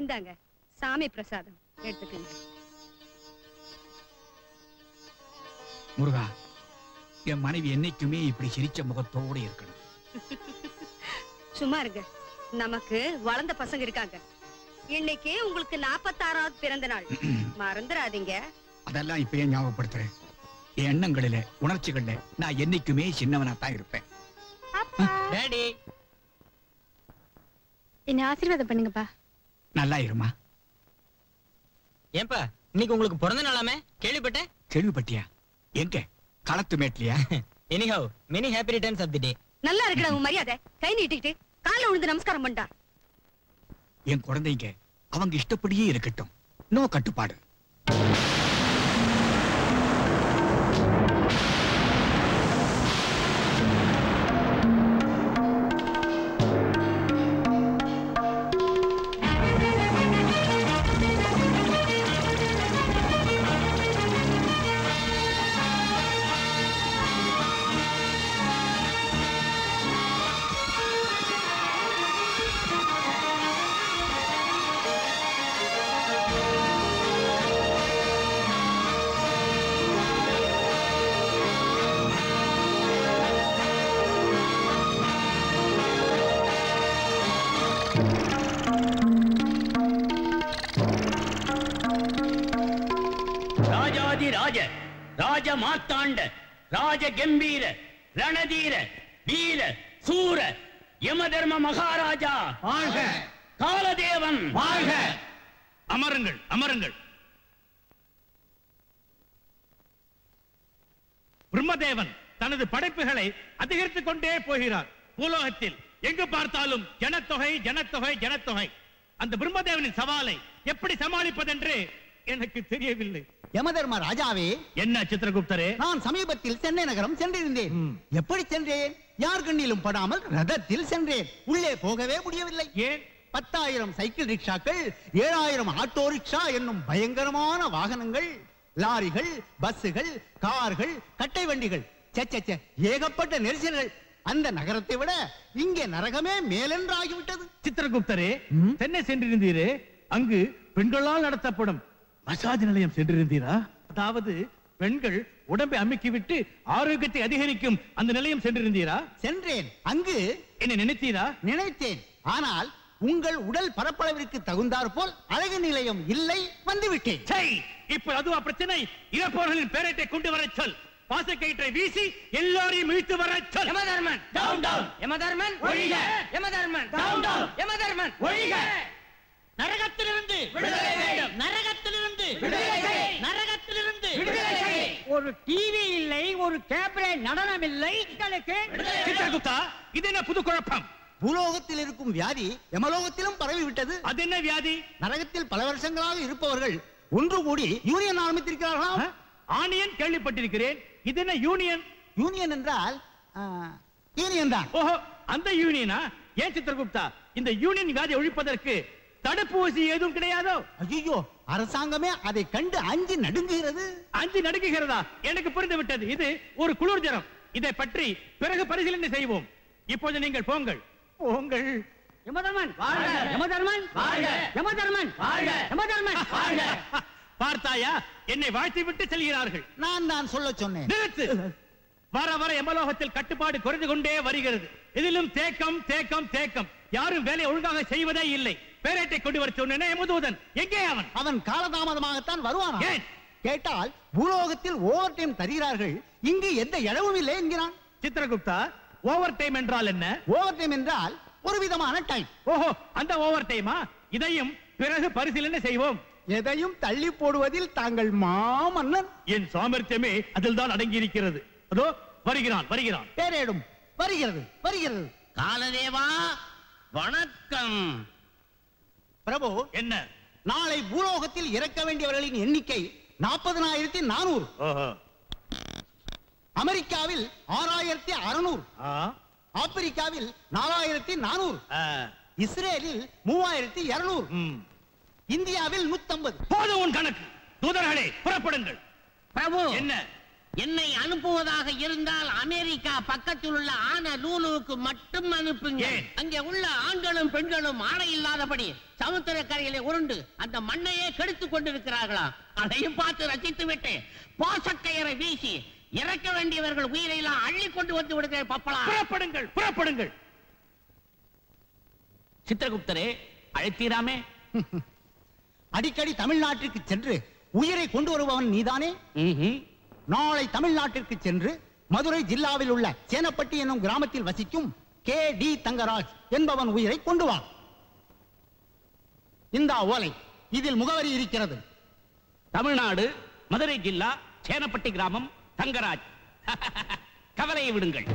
இந்தாங்க சாமி பிரசாதம் எடுத்துக்கங்க முருகா என் மனைவி என்னைக்குமே இப்படி சிரிச்ச முகத்தோட இருக்கணும் சும்மா இருங்க நமக்கு வளர்ந்த பசங்க இருக்காங்க இன்னைக்கு உங்களுக்கு நாப்பத்தாறாவது பிறந்த நாள் மறந்துடாதீங்க அதெல்லாம் இப்பயே ஞாபகப்படுத்துறேன் என் எண்ணங்களில உணர்ச்சிகள்ல நான் என்னைக்குமே சின்னவனா தான் இருப்பேன் டேடி என்ன ஆசீர்வாதம் பண்ணுங்கப்பா நல்லா இருமா ஏன்பா இன்னைக்கு உங்களுக்கு பிறந்த நாளாமே கேள்விப்பட்டேன் கேள்விப்பட்டியா எங்க களத்து மேட்லியா anyhow many happy returns of the day நல்லா இருக்கடா உன் மரியாதை கை நீட்டிக்கிட்டு கால்ல விழுந்து நமஸ்காரம் பண்ணிட்டா என் குழந்தைங்க அவங்க இஷ்டப்படியே இருக்கட்டும் நோ கட்டுப்பாடு ராஜாதி ராஜ ராஜ மாத்தாண்ட ராஜ கம்பீர ரணதீர வீர சூர யமதர்ம மகாராஜா வாழ்க காலதேவன் வாழ்க அமருங்கள் அமருங்கள் பிரம்மதேவன் தனது படைப்புகளை அதிகரித்துக் கொண்டே போகிறார் பூலோகத்தில் எங்கு பார்த்தாலும் ஜனத்தொகை ஜனத்தொகை ஜனத்தொகை அந்த பிரம்மதேவனின் சவாலை எப்படி சமாளிப்பதென்று எனக்கு தெரியவில்லை யமதர்ம ராஜாவே என்ன சித்திரகுப்தரே நான் சமீபத்தில் சென்னை நகரம் சென்றிருந்தேன் எப்படி சென்றேன் யார் கண்ணிலும் படாமல் ரதத்தில் சென்றேன் உள்ளே போகவே முடியவில்லை ஏன் பத்தாயிரம் சைக்கிள் ரிக்ஷாக்கள் ஏழாயிரம் ஆட்டோ ரிக்ஷா என்னும் பயங்கரமான வாகனங்கள் லாரிகள் பஸ்ஸுகள் கார்கள் கட்டை வண்டிகள் ச்சே, ச்சே, ச்சே, ஏகப்பட்ட நெரிசல்கள் அந்த நகரத்தை விட இங்கே நரகமே மேலென்று ஆகிவிட்டது சித்திரகுப்தரே சென்னை சென்றிருந்தீரே அங்கு பெண்களால் நடத்தப்படும் மசாஜ் நிலையம் சென்றிருந்தீரா அதாவது பெண்கள் உடம்பை அமுக்கி விட்டு ஆரோக்கியத்தை அதிகரிக்கும் அந்த நிலையம் சென்றிருந்தீரா சென்றேன் அங்கு என்ன நினைத்தீரா நினைத்தேன் ஆனால் உங்கள் உடல் பரப்பளவிற்கு தகுந்தாற் போல் அழகு நிலையம் இல்லை வந்துவிட்டேன் சை இப்ப அதுவா பிரச்சனை இறப்பவர்களின் பேரட்டை கொண்டு வர சொல் பாசக்கயிற்றை வீசி எல்லாரையும் இழுத்து வர சொல் யமதர்மன் டவுன் டவுன் யமதர்மன் ஒழிக. யமதர்மன் டவுன் டவுன் யமதர்மன் ஒழிக. நரகத்திலிருந்து விடுதலை வேண்டும். நரகத்திலிருந்து விடுதலை செய். நரகத்திலிருந்து விடுதலை செய். ஒரு டிவி இல்லை ஒரு கேப்ரே நடனம் இல்லை உங்களுக்கு சித்திரகுப்தா இது என்ன புது குழப்பம் பூலோகத்தில் இருக்கும் வியாதி யமலோகத்திலும் பரவி விட்டது அது என்ன வியாதி நரகத்தில் பல வருஷங்களாக இருப்பவர்கள் ஒன்று கூடி யூனியன் ஆரம்பித்திருக்கிறார்களாம் ஆனியன் கேள்விப்பட்டிருக்கிறேன் இது என்ன யூனியன் யூனியன் என்றால் ஆ, யூனியன் தான் ஓஹோ அந்த யூனியனா ஏன் சித்திரகுப்தா இந்த யூனியன் வியாதி ஒழிப்பதற்கு தடுப்பூசி ஏதும் கிடையாதோ ஐயோ அரசாங்கமே அதை கண்டு அஞ்சு நடுங்குகிறது அஞ்சு நடுங்குகிறதா எனக்கு புரிந்து விட்டது இது ஒரு குளிர் ஜரம் இதை பற்றி பிறகு பரிசீலனை செய்வோம் இப்போது நீங்கள் போங்கள் போங்கள் யமதர்மன் யமதர்மன் யமதர்மன் யமதர்மன் பார்த்தாயா என்னை வாழ்த்தி விட்டு செல்கிறார்கள் நான் தான் சொல்ல சொன்னேன் நிறுத்து வர வர எமலோகத்தில் கட்டுப்பாடு குறைந்து கொண்டே வருகிறது இதிலும் தேக்கம் தேக்கம் தேக்கம் யாரும் வேலையை ஒழுங்காக செய்வதே இல்லை பேரேட்டை கொண்டு வர சொன்னேனே எமதூதன் எங்கே அவன் அவன் காலதாமதமாகத்தான் வருவான் ஏன்? கேட்டால் பூலோகத்தில் ஓவர் டைம் தருகிறார்கள் இங்கு எந்த இழவும் இல்லை என்கிறான் சித்திரகுப்தா ஓவர் டைம் என்றால் என்ன ஓவர் டைம் என்றால் ஒரு விதமான டைம் ஓஹோ அந்த ஓவர் டைமா இதையும் பிறகு பரிசீலனை செய்வோம் எதையும் தள்ளி போடுவதில் தாங்கள் மாமன்னன் என் சாமர்த்தியமே அதில் தான் அடங்கி இருக்கிறது அதோ வருகிறான் வருகிறான் பேரேடும் வருகிறது வருகிறது காலதேவா வணக்கம் பிரபு என்ன நாளை பூலோகத்தில் இறக்க வேண்டியவர்களின் எண்ணிக்கை நாற்பதனாயிரத்தி நானூறு ஓஹோ அமெரிக்காவில் ஆறாயிரத்தி அறுநூறு ஆ, ஆப்பிரிக்காவில் நாலாயிரத்தி நானூறு ஆ, இஸ்ரேலில் மூவாயிரத்தி இருநூறு ம். இந்தியாவில் நூத்தம்பது போதும் உன் கணக்கு தூதர்களே புறப்படுங்கள் பிரபு என்ன என்னை அனுப்புவதாக இருந்தால் அமெரிக்கா பக்கத்தில் உள்ள ஆன லூலுவுக்கு மட்டும் அனுப்புங்க ஏன்? அங்கே உள்ள ஆண்களும் பெண்களும் ஆடை இல்லாதபடி சமுத்திரக்கரையிலே உருண்டு அந்த மண்ணையே கெடுத்துக் கொண்டிருக்கிறார்களாம் அதையும் பார்த்து ரசித்து விட்டு பாசக்கயரை வீசி இறக்க வேண்டியவர்கள் உயிரை எல்லாம் அள்ளி கொண்டு வந்து விடுகிறேன் பப்பலா புறப்படுங்கள் புறப்படுங்கள் சித்திரகுப்தரே அழைத்தீராமே அடிக்கடி தமிழ்நாட்டிற்கு சென்று உயிரை கொண்டு வருபவன் நீதானே நாளை தமிழ்நாட்டிற்கு சென்று மதுரை ஜில்லாவில் உள்ள சேனப்பட்டி என்னும் கிராமத்தில் வசிக்கும் கே டி தங்கராஜ் என்பவன் உயிரை கொண்டு வா இந்த ஓலை இதில் முகவரி இருக்கிறது தமிழ்நாடு மதுரை ஜில்லா சேனப்பட்டி கிராமம் தங்கராஜ் கவலையை விடுங்கள்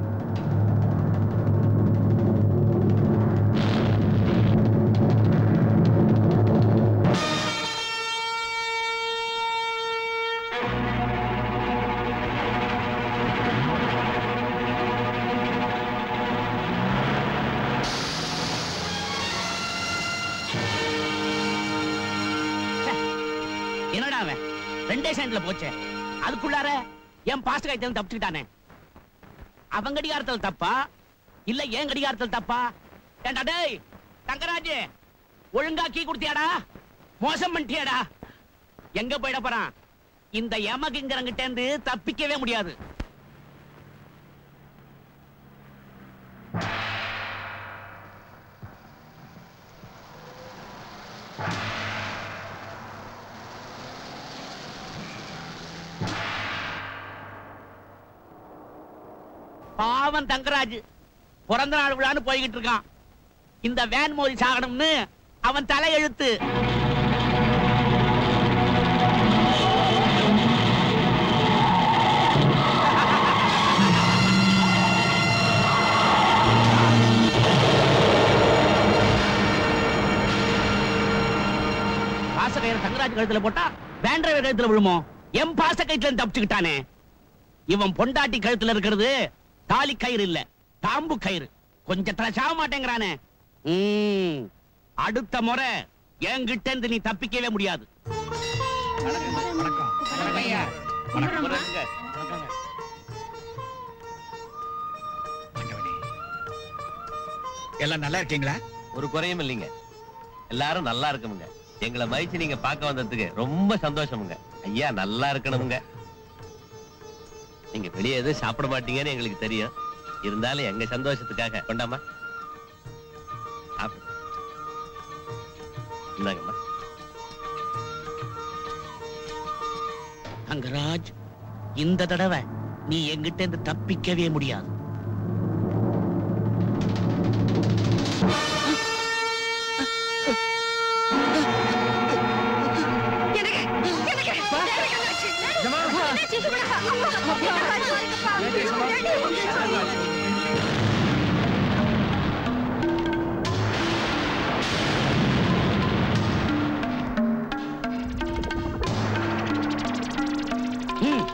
என்னடா அவன் ரெண்டே செகண்ட்ல போச்சே அதுக்குள்ளார என் பாஸ்ட் கைத்துல தப்பிச்சுக்கிட்டானே அவன் கடிகாரத்தில் தப்பா இல்ல என் கடிகாரத்தில் தப்பா ஏண்டா டேய் தங்கராஜ் ஒழுங்கா கீ கொடுத்தியாடா மோசம் பண்ணிட்டியாடா எங்க போயிட போறான் இந்த எமகிங்கரங்கிட்ட இருந்து தப்பிக்கவே முடியாது பாவம் தங்கராஜ் பிறந்த நாள் விழான்னு போய்கிட்டு இருக்கான் இந்த வேன் மோதி சாகணும்னு அவன் தலையெழுத்து பாச கயிறு தங்கராஜ் கழுத்துல போட்டா வேன் டிரைவர் கழுத்துல விழுமோ என் பாச கயிற்றுல இருந்து தப்பிச்சுக்கிட்டானே இவன் பொண்டாட்டி கழுத்துல இருக்கிறது தாலி கயிறு இல்ல தாம்பு கயிறு கொஞ்சத்துல சாக மாட்டேங்கிறானே ம், அடுத்த முறை என்கிட்ட இருந்து நீ தப்பிக்கவே முடியாது ஆண்டவனே. எல்லாம் நல்லா இருக்கீங்களா ஒரு குறையும் இல்லைங்க எல்லாரும் நல்லா இருக்கணுங்க எங்களை மதிச்சு நீங்க பார்க்க வந்ததுக்கு ரொம்ப சந்தோஷமுங்க ஐயா நல்லா இருக்கணுமுங்க நீங்க வெளியே எதுவும் சாப்பிட மாட்டீங்கன்னு எங்களுக்கு தெரியும் இருந்தாலும் எங்க சந்தோஷத்துக்காக கொண்டாமா சாப்பிடு. இந்தாங்கம்மா தங்கராஜ் இந்த தடவை நீ என்கிட்ட இருந்து தப்பிக்கவே முடியாது எனக்கு எனக்கு எனக்கு என்னாச்சு? என்னாச்சு? அம்மா, என்னாச்சு? ம்.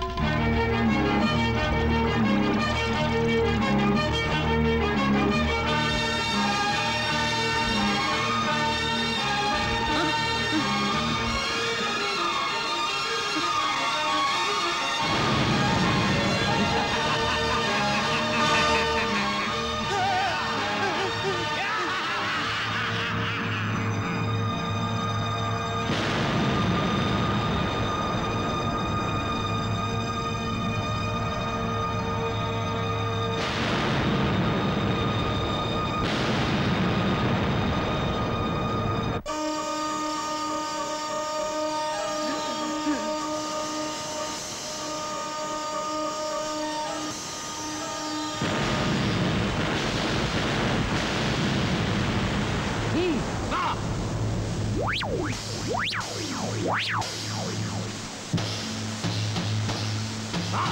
ம். வா. வா.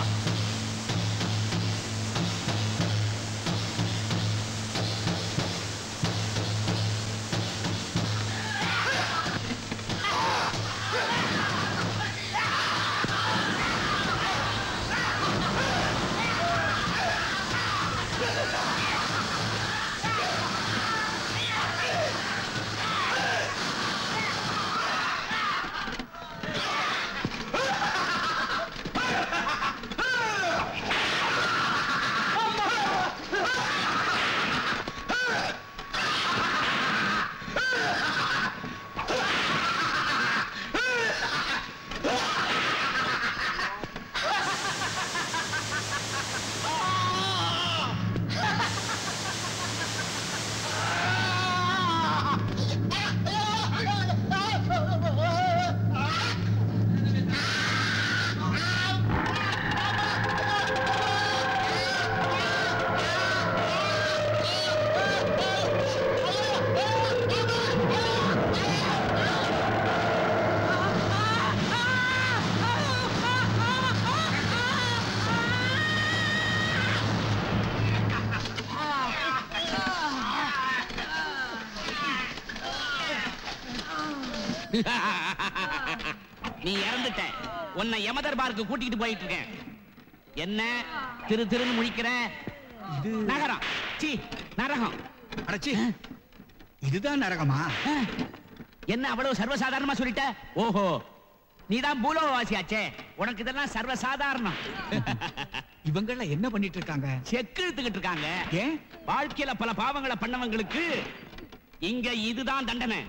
நீ இறந்துட்ட உன்னை யமதர்பாருக்கு கூட்டிட்டு போயிட்டு இருக்கேன் என்ன திரு திருன்னு முழிக்கிற இது நகரம் சீ நரகம் அடச்சி இதுதான் நரகமா ஆ, என்ன அவ்வளவு சர்வசாதாரணமா சொல்லிட்ட ஓஹோ நீதான் பூலோகவாசியாச்சே உனக்கு இதெல்லாம் சர்வசாதாரணம் இவங்கெல்லாம் என்ன பண்ணிட்டு இருக்காங்க செக்கு இழுத்துக்கிட்டு இருக்காங்க ஏன் வாழ்க்கையில பல பாவங்களை பண்ணவங்களுக்கு இங்க இதுதான் தண்டனை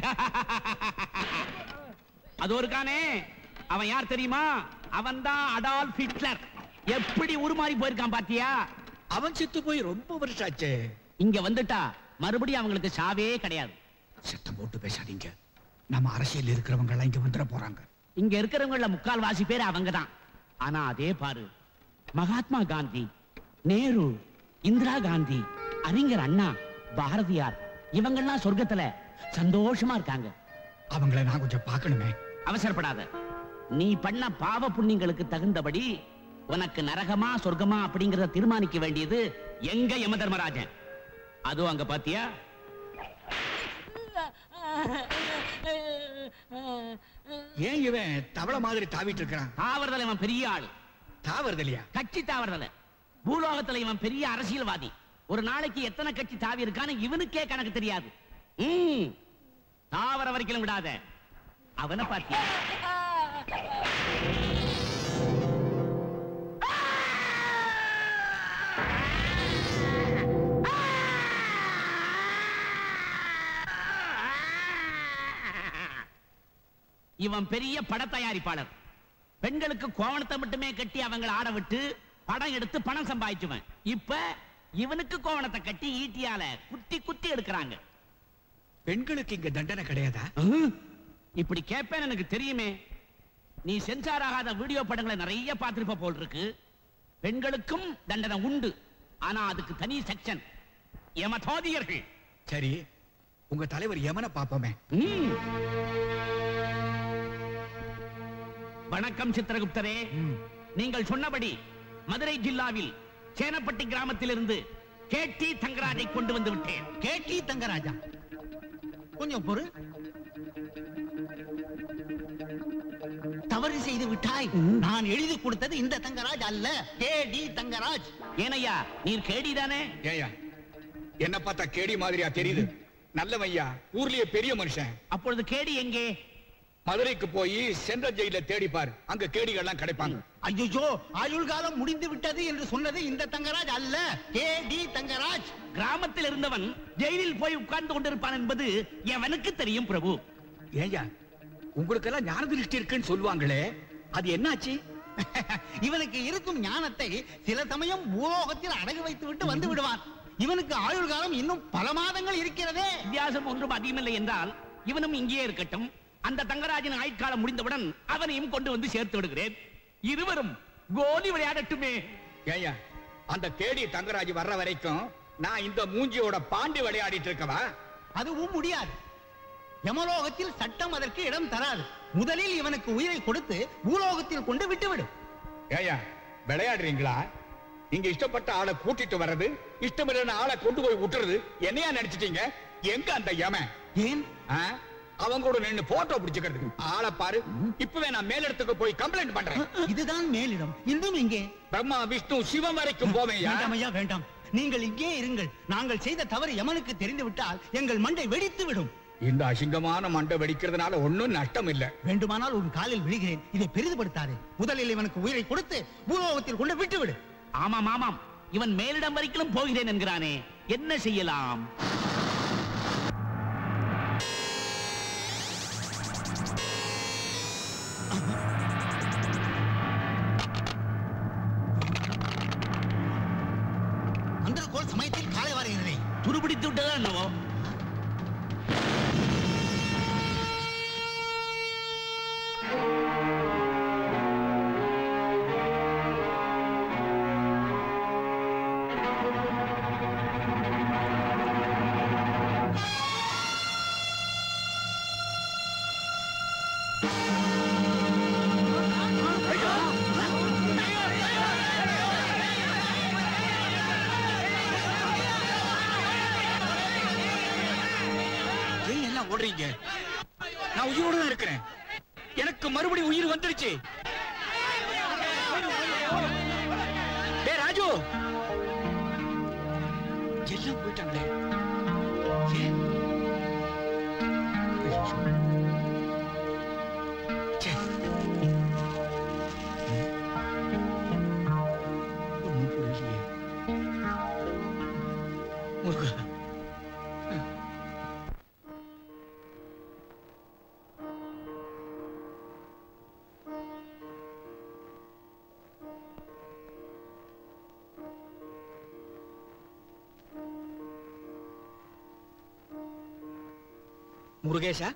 அது ஒருக்கானே அவன் யார் தெரியுமா அவன் தான் அடால்ஃப் ஹிட்லர் எப்படி உருமாறி போயிருக்கான் பாத்தியா அவன் செத்து போய் ரொம்ப வருஷம் ஆச்சே இங்க வந்துட்டா மறுபடியும் அவங்களுக்கு சாவே கிடையாது சத்தம் போட்டு பேசாதீங்க நம்ம அரசியல் இருக்கிறவங்க எல்லாம் இங்க வந்துட போறாங்க இங்க இருக்கிறவங்கள முக்கால் வாசி பேர் அவங்க தான் ஆனா அதே பாரு மகாத்மா காந்தி நேரு இந்திரா காந்தி அறிஞர் அண்ணா பாரதியார் இவங்கெல்லாம் சொர்க்கத்துல சந்தோஷமா இருக்காங்க அவங்கள நான் கொஞ்சம் பார்க்கணுமே அவசரப்படாத நீ பண்ண பாவ புண்ணியங்களுக்கு தகுந்தபடி உனக்கு நரகமா சொர்க்கமா அப்படிங்கறத தீர்மானிக்க வேண்டியது எங்க யம தர்மராஜன் அதுவும் அங்க பாத்தியா ஏன் இவன் தவளை மாதிரி தாவிட்டு இருக்கிறான் தாவறதுல இவன் பெரிய ஆளு தாவறது இல்லையா கட்சி தாவறதுல பூலோகத்துல இவன் பெரிய அரசியல்வாதி ஒரு நாளைக்கு எத்தனை கட்சி தாவி இருக்கான்னு இவனுக்கே கணக்கு தெரியாது ம். தாவர வரைக்கும் விடாத அவனை பாத்தியா இவன் பெரிய பட தயாரிப்பாளர் பெண்களுக்கு கோவணத்தை மட்டுமே கட்டி அவங்கள ஆட விட்டு படம் எடுத்து பணம் சம்பாதிச்சுவன் இப்ப இவனுக்கு கோவணத்தை கட்டி ஈட்டியால குத்தி குத்தி எடுக்கிறாங்க பெண்களுக்கு இங்க தண்டனை கிடையாதா இப்படி கேட்பேன் எனக்கு தெரியுமே நீ சென்சார் ஆகாத வீடியோ படங்களை நிறைய பார்த்திருப்ப போல் இருக்கு பெண்களுக்கும் தண்டனை உண்டு ஆனா அதுக்கு தனி செக்ஷன் யமதோதியர்கள் சரி உங்க தலைவர் யமனை பாப்போமே ம். வணக்கம் சித்திரகுப்தரே நீங்கள் சொன்னபடி மதுரை ஜில்லாவில் சேனப்பட்டி கிராமத்திலிருந்து கேட்டி தங்கராஜை கொண்டு வந்து விட்டேன் கேட்டி தங்கராஜா கொஞ்சம் பொறு தவறு செய்து விட்டாய் நான் எழுதி கொடுத்தது இந்த தங்கராஜ் அல்ல கே டி தங்கராஜ் ஏனையா நீர் கேடிதானே ஏயா என்ன பார்த்தா கேடி மாதிரியா தெரியுது நல்லவையா ஊர்லயே பெரிய மனுஷன் அப்பொழுது கேடி எங்கே மதுரைக்கு போய் சென்ட்ரல் ஜெயில தேடி பாரு அங்க கேடிகள்லாம் கிடைப்பாங்க ஐயோ ஆயுள் காலம் முடிந்து விட்டது என்று சொன்னது இந்த தங்கராஜ் அல்ல கே டி தங்கராஜ் கிராமத்தில் இருந்தவன் ஜெயிலில் போய் உட்கார்ந்து கொண்டிருப்பான் என்பது எவனுக்கு தெரியும் பிரபு ஏயா உங்களுக்கெல்லாம் ஞான திருஷ்டி இருக்குன்னு சொல்லுவாங்களே அது என்னாச்சு இவனுக்கு இருக்கும் ஞானத்தை சில சமயம் பூலோகத்தில் அடகு வைத்து விட்டு வந்து விடுவான் இவனுக்கு ஆயுள் காலம் இன்னும் பல மாதங்கள் இருக்கிறதே வித்தியாசம் ஒன்றும் அதிகமில்லை என்றால் இவனும் இங்கேயே இருக்கட்டும் அந்த தங்கராஜன் ஆயுட்காலம் முடிந்தவுடன் அவனையும் கொண்டு வந்து சேர்த்து விடுகிறேன் இருவரும் கோலி விளையாடட்டுமே ஏயா அந்த கேடி தங்கராஜ் வர்ற வரைக்கும் நான் இந்த மூஞ்சியோட பாண்டி விளையாடிட்டு இருக்கவா அதுவும் முடியாது யமலோகத்தில் சட்டம் அதற்கு இடம் தராது முதலில் இவனுக்கு உயிரை கொடுத்து பூலோகத்தில் கொண்டு விட்டுவிடு ஏயா விளையாடுறீங்களா நீங்க இஷ்டப்பட்ட ஆளை கூட்டிட்டு வர்றது இஷ்டமில்லைன்னு ஆளை கொண்டு போய் விட்டுறது என்னையா நினைச்சிட்டீங்க எங்க அந்த யமன் ஏன் ஆ? அவங்க கூட நின்னு போட்டோ பிடிச்சுக்கிறது ஆளை பாரு இப்பவே நான் மேலிடத்துக்கு போய் கம்ப்ளைண்ட் பண்றேன் இதுதான் மேலிடம் இன்னும் இங்கே பிரம்மா விஷ்ணு சிவம் வரைக்கும் போவேயா வேண்டாம் ஐயா வேண்டாம் நீங்கள் இங்கே இருங்கள் நாங்கள் செய்த தவறு யமனுக்கு தெரிந்து விட்டால் எங்கள் மண்டை வெடித்து விடும் இந்த அசிங்கமான மண்டை வெடிக்கிறதுனால ஒண்ணும் நஷ்டம் இல்ல வேண்டுமானால் உன் காலில் விழுகிறேன் இதை பெரிதுபடுத்தாதே முதலில் இவனுக்கு உயிரை கொடுத்து பூலோகத்தில் கொண்டு விட்டு விடு ஆமாம் ஆமாம் இவன் மேலிடம் வரைக்கும் போகிறேன் என்கிறானே என்ன செய்யலாம் மந்திரக்கோள் சமயத்தில் காலை வாருகிறேன் துருபிடித்து விட்டதா என்னவோ ஏன் எல்லாம் ஓடுறீங்க நான் உயிரோட தான் இருக்கிறேன் எனக்கு மறுபடியும் உயிர் வந்துருச்சு டேய் ராஜு எல்லாம் போயிட்டாங்களே ஏன்? ஐயோ. ச்சே. ஒண்ணும் புரியலையே. முருகா முருகேஷா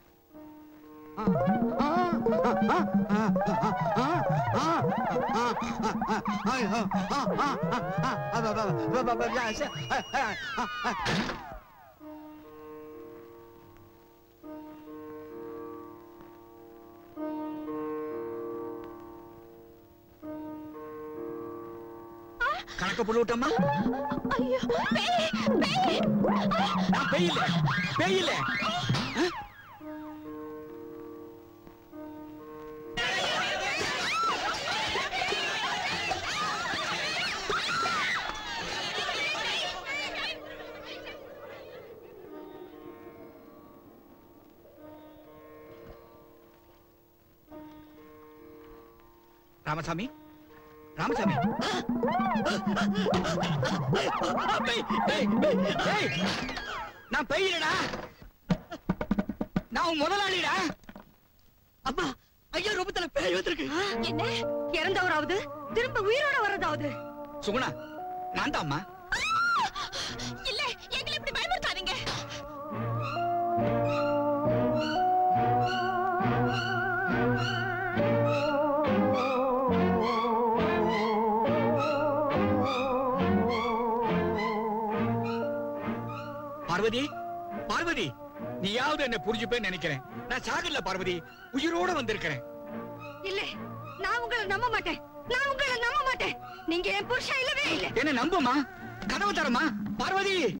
கணக்க போட்டு விட்டோமா நான் பெய்யல பெய்யல ராமசாமி ராமசாமி பேய், பேய், பேய், பேய். நான் பெய்யலடா நான் உன் முதலாளிடா அம்மா ஐயா ரூபத்துல பேய் வந்திருக்கு என்ன இறந்தவராவது திரும்ப உயிரோட வர்றதாவது சுகுணா நான் தான் அம்மா இல்ல எங்களை இப்படி பயமுறுத்தாதீங்க பார்வதி பார்வதி நீயாவது என்ன புரிஞ்சுப்பேன்னு நினைக்கிறேன் நான் சாகல பார்வதி உயிரோட வந்திருக்கிறேன் இல்ல நான் உங்களை நம்ப மாட்டேன் நான் உங்களை நம்ப மாட்டேன் நீங்க என் புருஷன் இல்லவே இல்ல என்ன நம்புமா கதவு தரமா பார்வதி